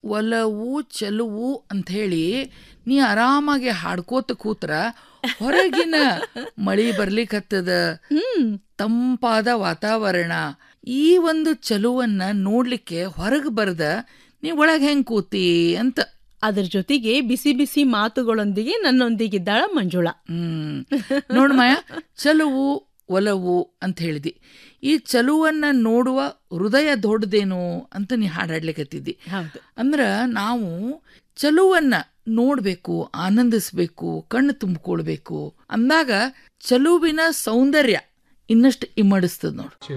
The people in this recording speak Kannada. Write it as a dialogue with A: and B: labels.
A: ಒಲವು ಚಲುವು ಅಂತ ಹೇಳಿ ನೀ ಆರಾಮಾಗಿ ಹಾಡ್ಕೋತ ಕೂತ್ರ ಹೊರಗಿನ ಮಳಿ ಬರ್ಲಿಕ್ಕತ್ತದ ತಂಪಾದ ವಾತಾವರಣ ಈ ಒಂದು ಚಲುವನ್ನ ನೋಡ್ಲಿಕ್ಕೆ ಹೊರಗೆ ಬರದ ನೀ ಒಳಗೆ ಹೆಂಗ್ ಕೂತಿ ಅಂತ
B: ಅದ್ರ ಜೊತೆಗೆ ಬಿಸಿ ಬಿಸಿ ಮಾತುಗಳೊಂದಿಗೆ ನನ್ನೊಂದಿಗಿದ್ದಾಳ ಮಂಜುಳಾ
A: ಹ್ಮ್ ನೋಡ್ ಮಾಯ ಚಲುವು ಒಲವು ಅಂತ ಹೇಳಿದಿ ಈ ಚಲುವನ್ನ ನೋಡುವ ಹೃದಯ ದೊಡ್ಡದೇನು ಅಂತ ನೀ ಹಾಡಾಡ್ಲಿಕತ್ತಿದ್ದಿ
B: ಹೌದು
A: ಅಂದ್ರ ನಾವು ಚಲುವನ್ನ ನೋಡ್ಬೇಕು ಆನಂದಿಸ್ಬೇಕು ಕಣ್ಣು ತುಂಬಿಕೊಳ್ಬೇಕು ಅಂದಾಗ ಚಲುವಿನ ಸೌಂದರ್ಯ ಇನ್ನಷ್ಟು ಇಮ್ಮಡಿಸ್ತದ ನೋಡು